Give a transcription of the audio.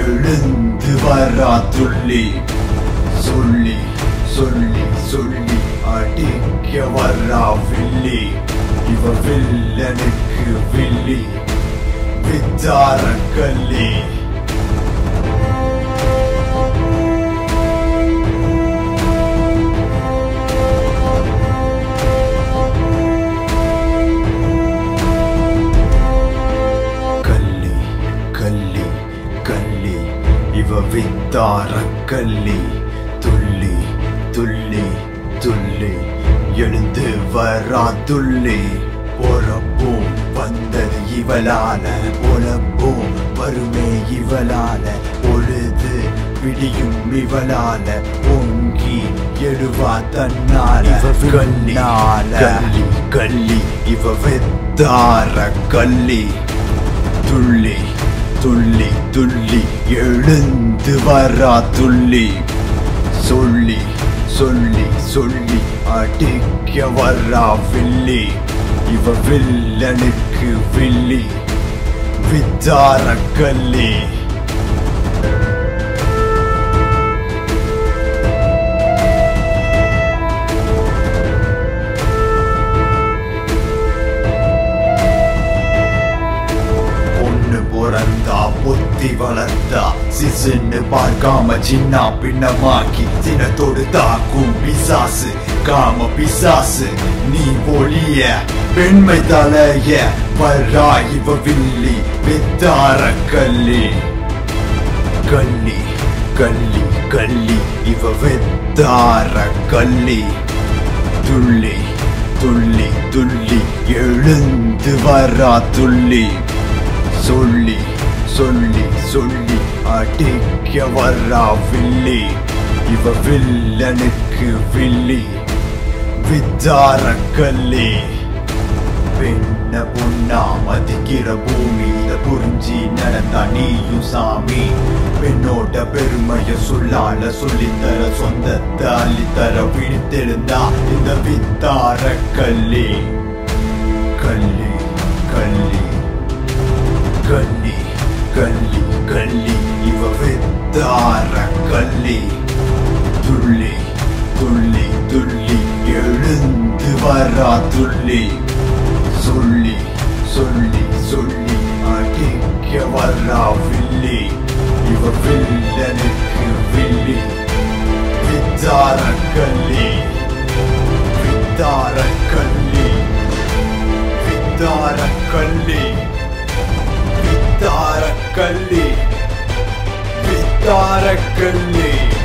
எழுந்து வரா துள்ளி சொல்லி சொல்லி சொல்லி அடிக்க வர்றா வில்லி இவ வில்லனுக்கு வில்லி வித்தார கல்லி கல்லி கல்லி கல்லி இவ வித்தார கல்லி துள்ளி துள்ளி துள்ளி எழுந்து வரா துள்ளி பொறப்போம் வந்தது இவளால பொழப்போம் வருமே இவளால பொழுது விடியும் இவளால பொங்கி எழுவா தன்னால இவ கல்லி விண்ணால. கல்லி கல்லி இவ வெத்தார கல்லி துள்ளி துள்ளி துள்ளி எழுந்து வரா துள்ளி சொல்லி சொல்லி சொல்லி அடிக்க வர்றா வில்லி இவ வில்லனுக்கு வில்லி வித்தார கல்லி பொண்ணு பிறந்தா புத்தி வளர்த்தா சிசுன்னு பார்க்காம சின்ன பின்னமாக்கி சினத்தோடு தாக்கும் பிசாசு காம பிசாசு நீ ஒளிய பெண்மை தலைய வர்றா இவ வில்லி வித்தார கல்லி கல்லி கல்லி கல்லி இவ வெத்தார கல்லி துள்ளி துள்ளி துள்ளி எழுந்து வரா துள்ளி சொல்லி சொல்லி சொல்லி அடிக்க வர்றா வில்லி இவ வில்லனுக்கு வில்லி வித்தார கல்லி பெண்ண பொண்ணா மதிக்கிற பூமி இத புரிஞ்சி நடந்தா நீயும் சாமி பெண்ணோட பெருமைய சொல்லால சொல்லித்தர சொந்தத்தை அள்ளித்தர விழித்தெழுந்தா இந்த வித்தார கல்லி கல்லி கல்லி கல்லி கல்லி கல்லி இவ வித்தார கல்லி துள்ளி துள்ளி துள்ளி எழுந்து வரா துள்ளி சொல்லி சொல்லி சொல்லி அடிக்க வர்றா வில்லி இவ வில்லனுக்கு வில்லி வித்தார கல்லி வித்தார கல்லி வித்தார கல்லி வித்தார கல்லி வித்தார கல்லி